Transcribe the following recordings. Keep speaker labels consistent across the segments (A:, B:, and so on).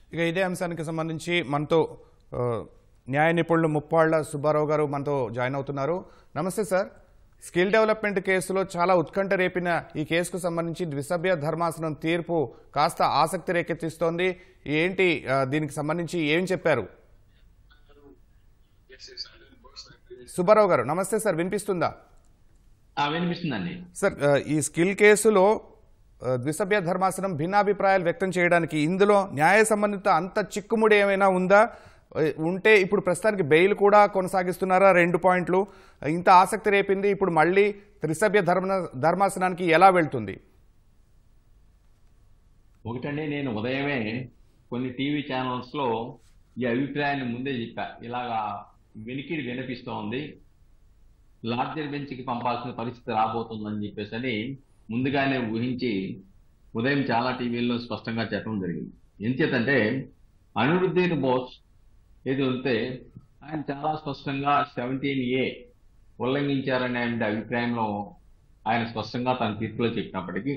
A: ఇక ఇదే అంశానికి సంబంధించి మనతో ఆ, న్యాయ నిపుణులు ముప్పాళ్ల సుబ్బారావు గారు మనతో జాయిన్ అవుతున్నారు నమస్తే సార్ స్కిల్ డెవలప్మెంట్ కేసులో చాలా ఉత్కంఠ రేపిన ఈ కేసుకు సంబంధించి ద్విసభ్య ధర్మాసనం తీర్పు కాస్త ఆసక్తి రేకెత్తిస్తోంది ఏంటి ఆ, దీనికి సంబంధించి ఏం చెప్పారు సుబ్బారావు గారు నమస్తే సార్ వినిపిస్తుందా
B: ఆ, వినిపిస్తుందండి
A: సార్ ఆ, ఈ స్కిల్ కేసులో ఆ, ద్విసభ్య ధర్మాసనం భిన్నాభిప్రాయాలు వ్యక్తం చేయడానికి ఇందులో న్యాయ సంబంధిత అంత చిక్కుముడి ఏమైనా ఉందా ఆ, ఉంటే ఇప్పుడు ప్రస్తుతానికి బెయిల్ కూడా కొనసాగిస్తున్నారా రెండు పాయింట్లు ఇంత ఆసక్తి రేపింది ఇప్పుడు మళ్ళీ త్రిసభ్య ధర్మ ధర్మాసనానికి ఎలా వెళ్తుంది
B: ఒకటండి నేను ఉదయమే కొన్ని టీవీ ఛానల్స్ లో ఈ అభిప్రాయాన్ని ముందే చెప్పా ఇలాగా వెనికిడి వినిపిస్తోంది లార్జర్ బెంచ్ కి పంపాల్సిన పరిస్థితి రాబోతుందని చెప్పేసి అని ముందుగానే ఊహించి ఉదయం చాలా టీవీల్లో స్పష్టంగా చెప్పడం జరిగింది ఎంచేతంటే అనిరుద్దీన్ బోస్ ఏది ఉంటే ఆయన చాలా స్పష్టంగా సెవెంటీన్ ఏ ఉల్లంఘించారనే అభిప్రాయంలో ఆయన స్పష్టంగా తన తీర్పులో చెప్పినప్పటికీ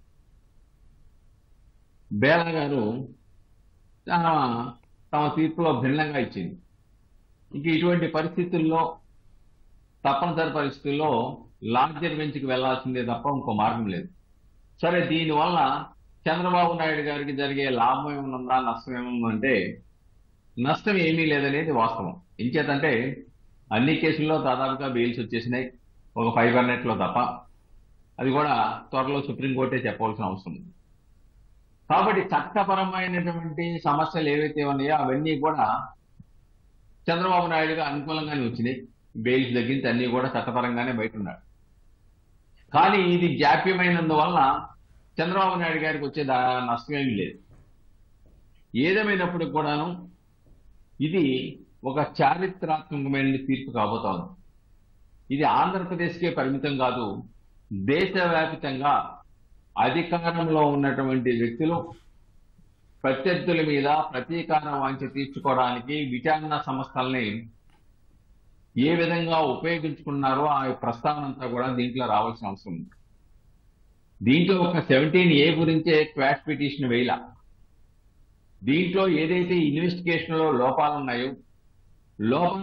B: బేలా గారు తమ తమ తీర్పులో భిన్నంగా ఇచ్చింది ఇంక ఇటువంటి పరిస్థితుల్లో తప్పనిసరి పరిస్థితుల్లో లార్జర్ బెంచ్కి వెళ్లాల్సిందే తప్ప ఇంకో మార్గం లేదు సరే దీనివల్ల చంద్రబాబు నాయుడు గారికి జరిగే లాభం ఏమన్నా నష్టం ఏమన్నా నష్టం ఏమీ లేదనేది వాస్తవం ఎంచేతంటే అన్ని కేసుల్లో దాదాపుగా బెయిల్స్ వచ్చేసినాయి ఒక ఫైవ్ హండ్రెడ్ లో తప్ప అది కూడా త్వరలో సుప్రీంకోర్టే చెప్పవలసిన అవసరం ఉంది కాబట్టి చట్టపరమైనటువంటి సమస్యలు ఏవైతే ఉన్నాయో అవన్నీ కూడా చంద్రబాబు నాయుడుగా అనుకూలంగానే వచ్చినాయి బెయిల్స్ తగ్గించి అన్ని కూడా చట్టపరంగానే బయట ఉన్నాడు కానీ ఇది జాప్యమైనందువల్ల చంద్రబాబు నాయుడు గారికి వచ్చే దా- నష్టమేమీ లేదు ఏదేమైనప్పటికి కూడాను ఇది ఒక చారిత్రాత్మకమైన తీర్పు కాబోతోంది ఇది ఆంధ్రప్రదేశ్కే పరిమితం కాదు దేశవ్యాప్తంగా అధికారంలో ఉన్నటువంటి వ్యక్తులు ప్రత్యర్థుల మీద ప్రతీకార వాంఛ తీర్చుకోవడానికి విచారణ సంస్థల్ని ఏ విధంగా ఉపయోగించుకున్నారో ఆ ప్రస్తావన అంతా కూడా దీంట్లో రావాల్సిన అవసరం ఉంది దీంట్లో ఒక సెవెంటీన్ ఏ గురించే క్వాష్ పిటిషన్ వేయాల దీంట్లో ఏదైతే ఇన్వెస్టిగేషన్ లో లోపాలు ఉన్నాయో లోపం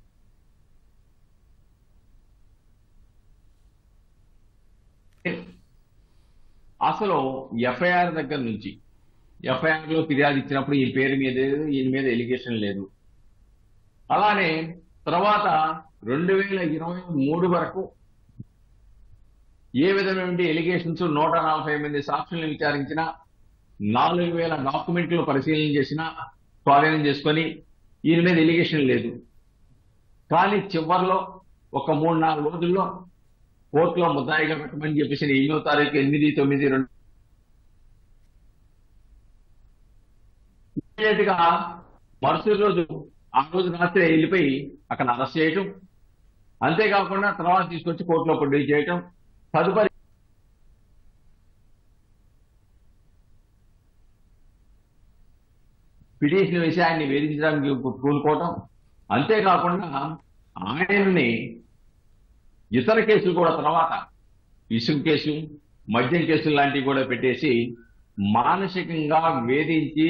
B: అసలు ఎఫ్ఐఆర్ దగ్గర నుంచి ఎఫ్ఐఆర్ లో ఫిర్యాదు ఇచ్చినప్పుడు ఈ పేరు మీద లేదు, ఈయన మీద ఎలిగేషన్ లేదు అలానే తర్వాత రెండు వేల ఇరవై మూడు వరకు ఏ విధమైన ఎలిగేషన్స్ నూట నలభై మంది సాక్షులను విచారించిన నాలుగు వేల డాక్యుమెంట్లు పరిశీలన చేసిన స్వాధీనం చేసుకొని ఈయన మీద ఎలిగేషన్ లేదు కానీ చివరిలో ఒక మూడు నాలుగు రోజుల్లో కోర్టులో ముద్దాయిగా పెట్టమని చెప్పేసి ఎనిమిదో తారీఖు ఎనిమిది తొమ్మిది రెండు ఇమీడియట్ గా మరుసటి రోజు ఆ రోజు రాత్రి వెళ్ళిపోయి అక్కడ అరెస్ట్ చేయటం అంతేకాకుండా తర్వాత తీసుకొచ్చి కోర్టులో ప్రొడ్యూస్ చేయటం తదుపరి పిటిషన్ వేసి ఆయన్ని వేధించడానికి పూనుకోవటం అంతేకాకుండా ఆయన్ని ఇతర కేసులు కూడా తర్వాత ఇసుక కేసు మద్యం కేసులు లాంటివి కూడా పెట్టేసి మానసికంగా వేధించి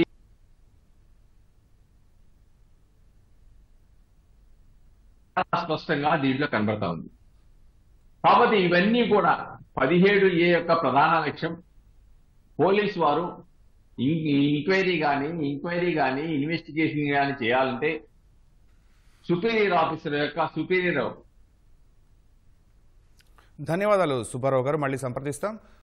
B: స్పష్టంగా దీంట్లో కనబడతా ఉంది కాబట్టి ఇవన్నీ కూడా పదిహేడు ఏ యొక్క ప్రధాన లక్ష్యం పోలీసు వారు ఇం- ఎంక్వైరీ కానీ ఎంక్వైరీ కానీ ఇన్వెస్టిగేషన్ కానీ చేయాలంటే సుపీరియర్ ఆఫీసర్ యొక్క సుపీరియర్
A: ధన్యవాదాలు సుబ్బారావు గారు మళ్ళీ సంప్రదిస్తాం